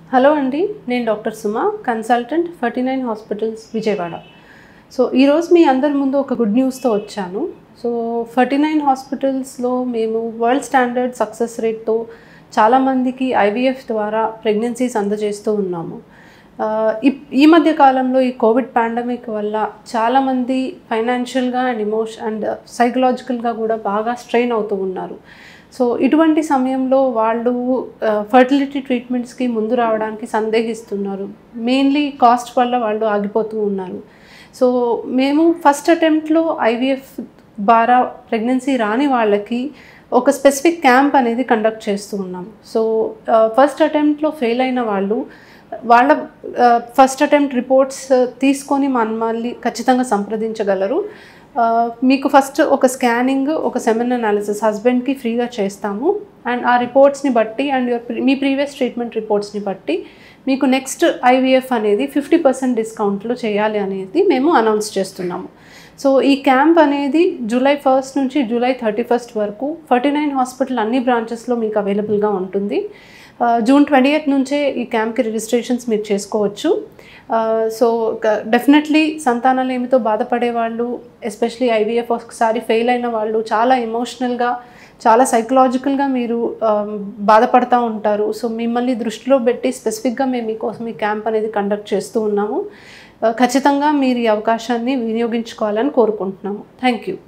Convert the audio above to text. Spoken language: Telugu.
హలో అండి నేను doctor Suma consultant forty nine hospitals Vijayawada so ఈరోజు మీ అందరి ముందు ఒక గుడ్ న్యూస్తో వచ్చాను సో ఫర్టీ నైన్ హాస్పిటల్స్లో మేము వరల్డ్ స్టాండర్డ్ సక్సెస్ రేట్తో చాలామందికి ఐవీఎఫ్ ద్వారా ప్రెగ్నెన్సీస్ అందజేస్తూ ఉన్నాము ఆ, ఇప్- ఈ మధ్య కాలంలో ఈ కోవిడ్ పాండమిక్ వల్ల చాలామంది ఫైనాన్షియల్గా అండ్ ఇమోషన్ అండ్ సైకలాజికల్గా కూడా బాగా స్ట్రెయిన్ అవుతూ ఉన్నారు సో ఇటువంటి సమయంలో వాళ్ళు ఫర్టిలిటీ ట్రీట్మెంట్స్కి ముందు రావడానికి సందేహిస్తున్నారు మెయిన్లీ కాస్ట్ వల్ల వాళ్ళు ఆగిపోతూ ఉన్నారు సో మేము ఫస్ట్ అటెంప్ట్లో ఐవీఎఫ్ ద్వారా ప్రెగ్నెన్సీ రాని వాళ్ళకి ఒక స్పెసిఫిక్ క్యాంప్ అనేది కండక్ట్ చేస్తూ ఉన్నాం సో ఫస్ట్ అటెంప్ట్లో ఫెయిల్ అయిన వాళ్ళు వాళ్ళ ఫస్ట్ అటెంప్ట్ రిపోర్ట్స్ తీసుకొని మమ్మల్ని ఖచ్చితంగా సంప్రదించగలరు ఆ, మీకు ఫస్ట్ ఒక స్కానింగ్ ఒక సెమెన్ అనాలిసిస్ హస్బెండ్కి ఫ్రీగా చేస్తాము అండ్ ఆ రిపోర్ట్స్ని బట్టి అండ్ యువర్ మీ ప్రీవియస్ ట్రీట్మెంట్ రిపోర్ట్స్ని బట్టి మీకు నెక్స్ట్ ఐవీఎఫ్ అనేది ఫిఫ్టీ పర్సెంట్ డిస్కౌంట్లో చేయాలి అనేది మేము అనౌన్స్ చేస్తున్నాము సో ఈ క్యాంప్ అనేది జూలై ఫస్ట్ నుంచి జూలై థర్టీ ఫస్ట్ వరకు ఫార్టీ నైన్ హాస్పిటల్ అన్ని బ్రాంచెస్లో మీకు అవైలబుల్గా ఉంటుంది ఆ, జూన్ ట్వంటీ ఎయిత్ నుంచే ఈ క్యాంప్కి రిజిస్ట్రేషన్స్ మీరు చేసుకోవచ్చు ఆ, సో డెఫినెట్లీ సంతానలేమితో బాధపడే వాళ్ళు ఎస్పెషలీ ఐవీఎఫ్ ఒకసారి ఫెయిల్ అయిన వాళ్ళు చాలా ఎమోషనల్గా చాలా సైకలాజికల్గా మీరు ఆ, బాధపడతా ఉంటారు సో మిమ్మల్ని దృష్టిలో పెట్టి స్పెసిఫిక్గా మేము మీకోసం ఈ క్యాంప్ అనేది కండక్ట్ చేస్తూ ఉన్నాము ఆ, ఖచ్చితంగా మీరు ఈ అవకాశాన్ని వినియోగించుకోవాలని కోరుకుంటున్నాము థ్యాంక్ యూ